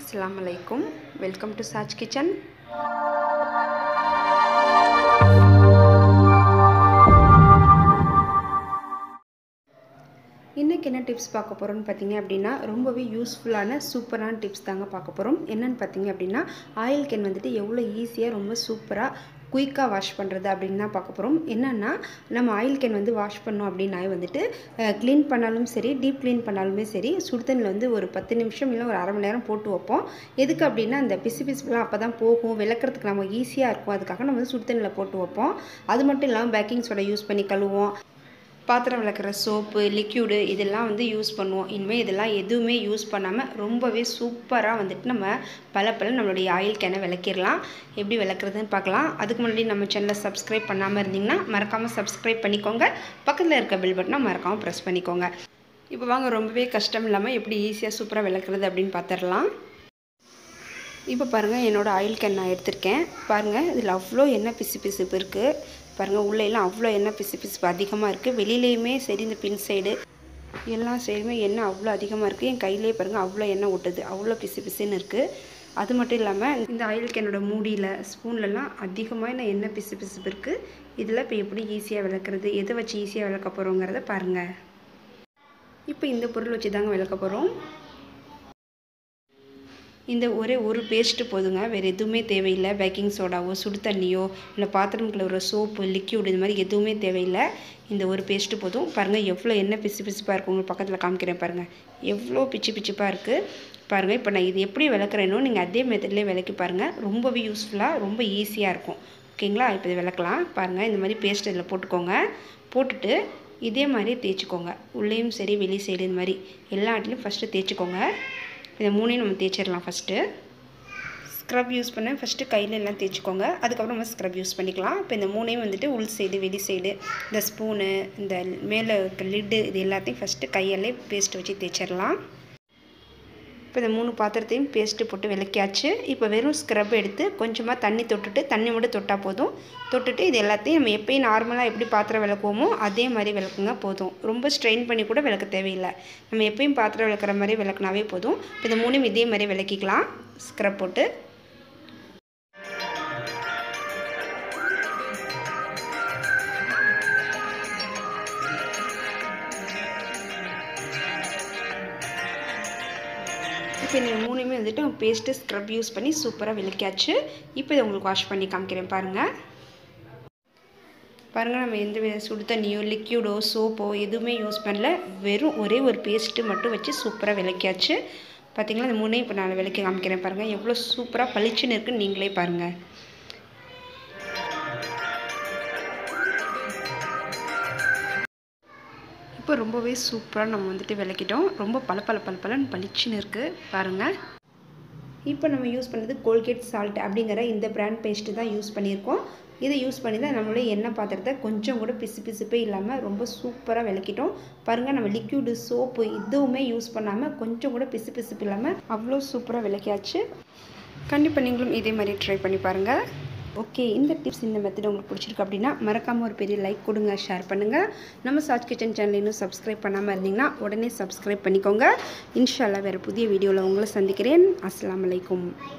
அஸ்ஸலாமு அலைக்கும் welcome to சாஜ் kitchen இன்றைக்கி என்ன டிப்ஸ் பார்க்க போகிறோம்னு பார்த்தீங்க அப்படின்னா ரொம்பவே யூஸ்ஃபுல்லான சூப்பரான டிப்ஸ் தாங்க பார்க்க போகிறோம் என்னென்னு பார்த்தீங்க அப்படின்னா ஆயில் கேன் வந்துட்டு எவ்வளோ ஈஸியாக ரொம்ப சூப்பராக குயிக்காக வாஷ் பண்ணுறது அப்படின்னு தான் பார்க்க போகிறோம் என்னென்னா நம்ம ஆயில் கேன் வந்து வாஷ் பண்ணோம் அப்படின்னா வந்துட்டு க்ளீன் பண்ணாலும் சரி டீப் க்ளீன் பண்ணாலுமே சரி சுடுதண்ணில் வந்து ஒரு பத்து நிமிஷம் இல்லை ஒரு அரை மணி நேரம் போட்டு வைப்போம் எதுக்கு அப்படின்னா அந்த பிசு பிசுலாம் அப்போ தான் போகும் விளக்குறதுக்கு நம்ம ஈஸியாக இருக்கும் அதுக்காக நம்ம வந்து சுடுதண்ணில் போட்டு வைப்போம் அது மட்டும் இல்லாமல் பேக்கிங் சோடா யூஸ் பண்ணி கழுவோம் பாத்திரம் விளக்குற சோப்பு லிக்யூடு இதெல்லாம் வந்து யூஸ் பண்ணுவோம் இனிமேல் இதெல்லாம் எதுவுமே யூஸ் பண்ணாமல் ரொம்பவே சூப்பராக வந்துட்டு நம்ம பல பல நம்மளுடைய ஆயில் கேனை விளக்கிடலாம் எப்படி விளக்குறதுன்னு பார்க்கலாம் அதுக்கு முன்னாடி நம்ம சேனலை சப்ஸ்கிரைப் பண்ணாமல் இருந்தீங்கன்னா மறக்காமல் சப்ஸ்கிரைப் பண்ணிக்கோங்க பக்கத்தில் இருக்க பெல் பட்டனை மறக்காமல் ப்ரெஸ் பண்ணிக்கோங்க இப்போ வாங்க ரொம்பவே கஷ்டம் இல்லாமல் எப்படி ஈஸியாக சூப்பராக விளக்குறது அப்படின்னு பார்த்துடலாம் இப்போ பாருங்கள் என்னோடய ஆயில் கேன் நான் எடுத்திருக்கேன் பாருங்கள் இதில் அவ்வளோ எண்ணெய் பிசு பிசுப்பு இருக்குது பாருங்கள் உள்ளேலாம் அவ்வளோ எண்ணெய் பிசு பிசுப்பு அதிகமாக இருக்குது வெளியிலையுமே சரி இந்த பின் சைடு எல்லா சைடுமே எண்ணெய் அவ்வளோ அதிகமாக இருக்குது என் கையிலே பாருங்கள் அவ்வளோ எண்ணெய் ஒட்டுது அவ்வளோ பிசு பிசுன்னு இருக்குது அது மட்டும் இல்லாமல் இந்த ஆயில் கேனோட மூடியில் ஸ்பூன்லலாம் அதிகமான எண்ணெய் பிசு பிசுப்பு இருக்குது இதில் இப்போ எப்படி ஈஸியாக விளக்குறது எதை வச்சு ஈஸியாக விளக்க போகிறோங்கிறத பாருங்கள் இப்போ இந்த பொருள் வச்சு தாங்க விளக்க போகிறோம் இந்த ஒரே ஒரு பேஸ்ட்டு போதுங்க வேறு எதுவுமே தேவையில்லை பேக்கிங் சோடாவோ சுடு தண்ணியோ இல்லை பாத்திரம் கழுவுற சோப்பு லிக்யூட் இது மாதிரி எதுவுமே தேவையில்லை இந்த ஒரு பேஸ்ட்டு போதும் பாருங்கள் எவ்வளோ எண்ணெய் பிசு பிசுப்பாக இருக்கும் உங்களுக்கு பக்கத்தில் காமிக்கிறேன் பாருங்கள் எவ்வளோ பிச்சு பிச்சுப்பாக இருக்குது பாருங்கள் இப்போ நான் இது எப்படி விளக்குறேனோ நீங்கள் அதே மெத்தட்லேயே விளக்கி பாருங்கள் ரொம்பவே யூஸ்ஃபுல்லாக ரொம்ப ஈஸியாக இருக்கும் ஓகேங்களா இப்போ இதை விளக்கலாம் பாருங்கள் இந்த மாதிரி பேஸ்ட் இதில் போட்டுக்கோங்க போட்டுட்டு இதே மாதிரி தேய்ச்சிக்கோங்க உள்ளேயும் சரி வெளி சைடு இந்த மாதிரி எல்லா இடத்துலையும் ஃபஸ்ட்டு தேய்ச்சிக்கோங்க இதை மூணையும் நம்ம தேய்ச்சிடலாம் ஃபஸ்ட்டு ஸ்க்ரப் யூஸ் பண்ண ஃபஸ்ட்டு கையில் எல்லாம் தேய்ச்சிக்கோங்க அதுக்கப்புறம் நம்ம ஸ்க்ரப் யூஸ் பண்ணிக்கலாம் இப்போ இந்த மூணையும் வந்துட்டு உள் சைடு வெளி சைடு இந்த ஸ்பூனு இந்த மேலே இருக்க லிட்டு இது எல்லாத்தையும் ஃபஸ்ட்டு கையாலே பேஸ்ட் வச்சு தேய்ச்சிடலாம் இப்போ இந்த மூணு பாத்திரத்தையும் பேஸ்ட்டு போட்டு விளக்கியாச்சு இப்போ வெறும் ஸ்க்ரப் எடுத்து கொஞ்சமாக தண்ணி தொட்டுட்டு தண்ணி மட்டும் தொட்டால் போதும் தொட்டுட்டு இது எல்லாத்தையும் நம்ம எப்பயும் நார்மலாக எப்படி பாத்திரம் விளக்குவோமோ அதே மாதிரி விளக்குங்க போதும் ரொம்ப ஸ்ட்ரெயின் பண்ணி கூட விளக்க தேவையில்லை நம்ம எப்பயும் பாத்திரம் விளக்குற மாதிரி விளக்குனாவே போதும் இப்போ இந்த மூணும் இதே மாதிரி விளக்கிக்கலாம் ஸ்க்ரப் போட்டு இப்போ இந்த மூணுமே வந்துட்டு பேஸ்ட்டு ஸ்க்ரப் யூஸ் பண்ணி சூப்பராக விளக்கியாச்சு இப்போ இதை உங்களுக்கு வாஷ் பண்ணி காமிக்கிறேன் பாருங்கள் பாருங்கள் நம்ம எந்த வித சுடு தண்ணியோ லிக்யூடோ சோப்போ எதுவுமே யூஸ் பண்ணல வெறும் ஒரே ஒரு பேஸ்ட்டு மட்டும் வச்சு சூப்பராக விளக்கியாச்சு பார்த்திங்களா இந்த மூணையும் இப்போ நான் விளக்கி காமிக்கிறேன் பாருங்கள் எவ்வளோ சூப்பராக பளிச்சுன்னு இருக்குன்னு நீங்களே பாருங்கள் இப்போ ரொம்பவே சூப்பராக நம்ம வந்துட்டு விளக்கிட்டோம் ரொம்ப பல பல பல பலன்னு பளிச்சுன்னு இருக்குது பாருங்கள் இப்போ நம்ம யூஸ் பண்ணது கோல்கேட் சால்ட் அப்படிங்கிற இந்த பிராண்ட் பேஸ்ட்டு தான் யூஸ் பண்ணியிருக்கோம் இதை யூஸ் பண்ணி தான் நம்மளுடைய எண்ணெய் பாத்திரத்தை கொஞ்சம் கூட பிசு பிசுப்பே இல்லாமல் ரொம்ப சூப்பராக விளக்கிட்டோம் பாருங்கள் நம்ம லிக்யூடு சோப்பு இதுவுமே யூஸ் பண்ணாமல் கொஞ்சம் கூட பிசு பிசுப்பு இல்லாமல் அவ்வளோ சூப்பராக விளக்கியாச்சு கண்டிப்பாக நீங்களும் இதே மாதிரி ட்ரை பண்ணி பாருங்கள் ஓகே இந்த டிப்ஸ் இந்த மெத்தட் உங்களுக்கு பிடிச்சிருக்கு அப்படின்னா மறக்காமல் ஒரு பெரிய லைக் கொடுங்க ஷேர் பண்ணுங்கள் நம்ம சாஜ் கிச்சன் சேனல் இன்னும் சப்ஸ்கிரைப் பண்ணாமல் இருந்தீங்கன்னா உடனே சப்ஸ்கிரைப் பண்ணிக்கோங்க இன்ஷால்லா வேறு புதிய வீடியோவில் உங்களை சந்திக்கிறேன் அஸ்லாம் வலைக்கும்